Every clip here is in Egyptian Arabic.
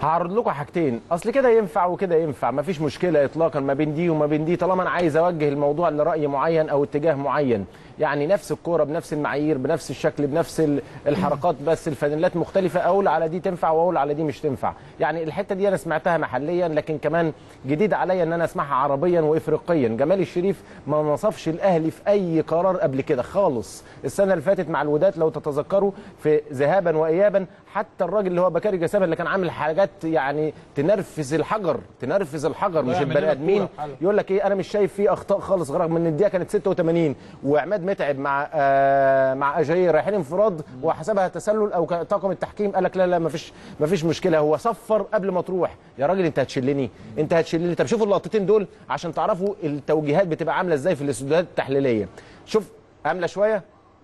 هعرض لكم حاجتين اصل كده ينفع وكده ينفع مفيش مشكله اطلاقا ما بين دي وما بين دي طالما انا عايز اوجه الموضوع لراي معين او اتجاه معين يعني نفس الكوره بنفس المعايير بنفس الشكل بنفس ال- الحركات بس الفانيلات مختلفه اقول على دي تنفع واقول على دي مش تنفع يعني الحته دي انا سمعتها محليا لكن كمان جديد عليا ان انا اسمعها عربيا وافريقيا جمال الشريف ما نصفش الاهلي في اي قرار قبل كده خالص السنه اللي فاتت مع الوداد لو تتذكروا في ذهابا وايابا حتى الراجل اللي هو بكاري جسامه اللي كان عامل حاجات يعني تنرفز الحجر تنرفز الحجر مش يعمل البني لنا ادمين بطولة بحالها. يقول لك ايه انا مش شايف فيه اخطاء خالص رغم ان الدقيقه كانت 86 وعماد متعب مع آه مع اجاي رايحين انفراد وحسبها تسلل او كان طاقم التحكيم قال لك لا لا ما فيش ما فيش مشكله هو صفر قبل ما تروح يا راجل انت هتشلني انت هتشلني طب شوفوا اللقطتين دول عشان تعرفوا التوجيهات بتبقى عامله ازاي في الاستوديوهات التحليليه شوف عامله شويه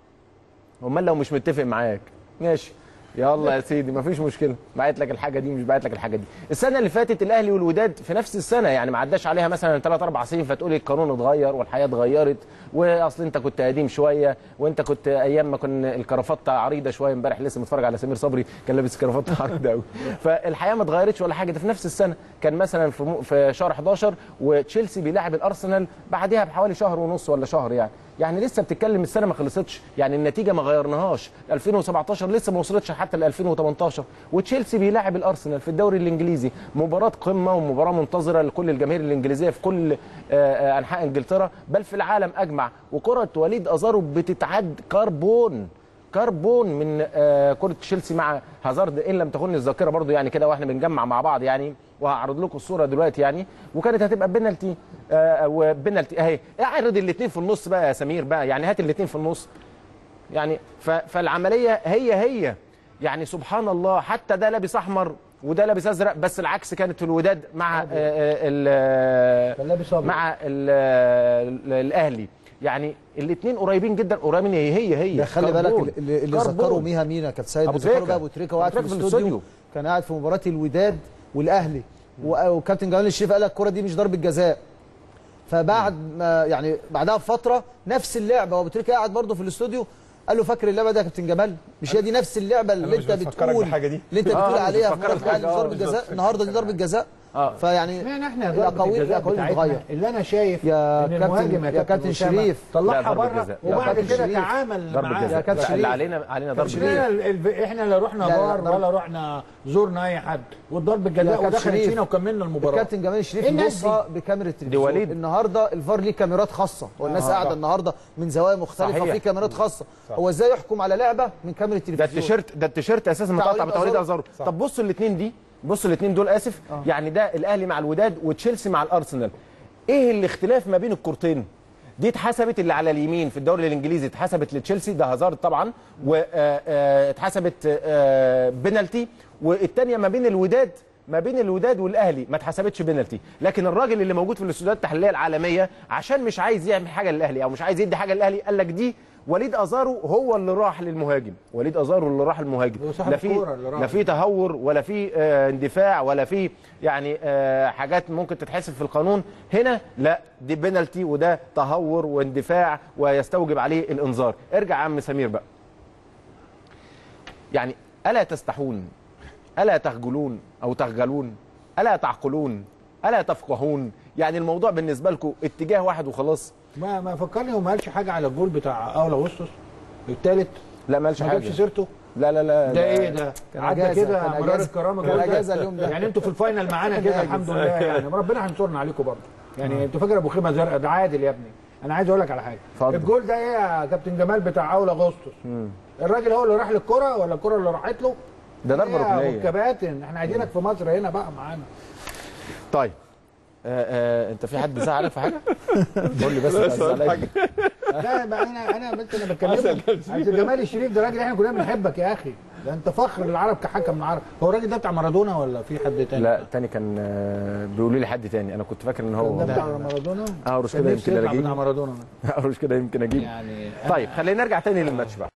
امال لو مش متفق معاك ماشي يلا يا سيدي مفيش مشكله بعت لك الحاجه دي مش بعت لك الحاجه دي السنه اللي فاتت الاهلي والوداد في نفس السنه يعني ما عداش عليها مثلا 3 4 سنين فتقولي القانون اتغير والحياه اتغيرت واصل انت كنت قديم شويه وانت كنت ايام ما كنا الكرافته عريضه شويه امبارح لسه متفرج على سمير صبري كان لابس كرافته عريضه قوي فالحياه ما اتغيرتش ولا حاجه ده في نفس السنه كان مثلا في مو- في شهر 11 وتشيلسي بيلاعب الارسنال بعدها بحوالي شهر ونص ولا شهر يعني يعني لسه بتتكلم السنه ما خلصتش يعني النتيجه ما غيرناهاش 2017 لسه ما وصلتش حتى ل 2018 وتشيلسي بيلاعب الارسنال في الدوري الانجليزي مباراه قمه ومباراه منتظره لكل الجماهير الانجليزيه في كل آه، آه، انحاء انجلترا بل في العالم اجمع وكره وليد ازارو بتتعد كربون كربون من آه، كره تشيلسي مع هازارد ان لم تخن الذاكره برضو يعني كده واحنا بنجمع مع بعض يعني وهعرض لكم الصوره دلوقتي يعني وكانت هتبقى بنالتي آه، وبنالتي اهي اعرض الاثنين في النص بقى يا سمير بقى يعني هات الاثنين في النص يعني ف- فالعمليه هي هي يعني سبحان الله حتى ده لابس احمر وده لابس ازرق بس العكس كانت في الوداد مع آه، آه، ال- كان لابس أبيض. مع ال- ال- الاهلي يعني الاثنين قريبين جدا قريبين هي هي هي ده خلي بالك كربون. اللي, اللي كربون. ذكروا ميها مينا كانت سيد أبو ذكروا تريكة. بقى ابو تريكه وقاعد في أبو تريكة في الاستوديو الاستوديو. كان قاعد في مباراه الوداد والاهلي و- وكابتن جمال الشريف قال لك الكره دي مش ضربه جزاء فبعد ما يعني بعدها بفتره نفس اللعبه وابو تريكه قاعد برضه في الاستوديو قال له فاكر اللعبه دي يا كابتن جمال مش هي دي نفس اللعبه اللي مش انت بفكرك بتقول بالحاجة دي. اللي انت آه، بتقول مش عليها في بفكرك مباراه الاهلي بحاجة. ضربه آه، جزاء النهارده دي ضربه جزاء آه. فيعني اشمعنى احنا ضربه الاقاويل الجزاء الاقاويل بتاعتنا بتتغير اللي انا شايف يا ان كابتن- المهاجم يا كابتن أسامة شريف. لا، طلعها ضربة بره جزاء. يا وبعد كابتن كده شريف. تعامل ضربة معاه جزاء يا كابتن لا، شريف. اللي علينا علينا ضربة شريف. جزاء احنا ال- احنا لا رحنا لا، لا، بار ضرب- ولا رحنا زورنا اي حد والضرب يا الجزاء كابتن ودخلت شريف. فينا وكملنا المباراه الكابتن جمال الشريف إيه الناس بيبصها بكاميرا التلفزيون دي وليد. النهارده الفار ليه كاميرات خاصه والناس آه، قاعده صح. النهارده من زوايا مختلفه صحيح. في كاميرات خاصه هو ازاي يحكم على لعبه من كاميرا ده التلفزيون التيشيرت ده التيشيرت اساسا بتاع متقطع وليد بتاع وليد أزارو. ازارو طب بصوا الاثنين دي بصوا الاثنين دول اسف يعني ده الاهلي مع الوداد وتشيلسي مع الارسنال ايه الاختلاف ما بين الكورتين دي اتحسبت اللي على اليمين في الدوري الانجليزي اتحسبت لتشيلسي ده هازارد طبعا واتحسبت بنالتي والثانيه ما بين الوداد ما بين الوداد والاهلي ما اتحسبتش بنالتي لكن الراجل اللي موجود في الاستوديوهات التحليليه العالميه عشان مش عايز يعمل حاجه للاهلي او مش عايز يدي حاجه للاهلي قال لك دي وليد ازارو هو اللي راح للمهاجم وليد ازارو اللي راح المهاجم هو صاحب لا في الكورة اللي راح. لا في تهور ولا في آه، اندفاع ولا في يعني آه، حاجات ممكن تتحسب في القانون هنا لا دي بينالتي وده تهور واندفاع ويستوجب عليه الانذار ارجع يا عم سمير بقى يعني الا تستحون الا تخجلون او تخجلون الا تعقلون الا تفقهون يعني الموضوع بالنسبه لكم اتجاه واحد وخلاص ما ما فكرني وما قالش حاجه على الجول بتاع اول اغسطس الثالث لا ما قالش ما حاجه جابش سيرته لا لا لا ده لا. ايه ده كان عدى أجازة، كده كان مرار أجازة. الكرامه كان كده. أجازة اليوم ده. يعني انتوا في الفاينل معانا كده الحمد لله يعني ربنا هينصرنا عليكم برضه يعني انتوا فاكر ابو خيمه زرقاء ده عادل يا ابني انا عايز اقول لك على حاجه اتفضل. الجول ده ايه يا كابتن جمال بتاع اول اغسطس الراجل هو اللي راح للكره ولا الكره اللي راحت له ده ضربة إيه يا ركنية. أبو الكباتن احنا عايزينك في مصر هنا بقى معانا طيب آه آه انت في حد زعلك في حاجه؟ قول لي بس أنت زعلان. لا بقى انا انا بس انا بتكلم عايز جمال الشريف ده راجل احنا كلنا بنحبك يا اخي ده انت فخر للعرب كحكم من العرب هو الراجل ده بتاع مارادونا ولا في حد تاني؟ لا تاني كان آه، بيقولوا لي حد تاني انا كنت فاكر ان ده هو بتاع مارادونا اهرش كان كده نفسي يمكن يطلع اجيب بتاع مارادونا اهرش كده يمكن اجيب يعني طيب خلينا نرجع تاني للماتش بقى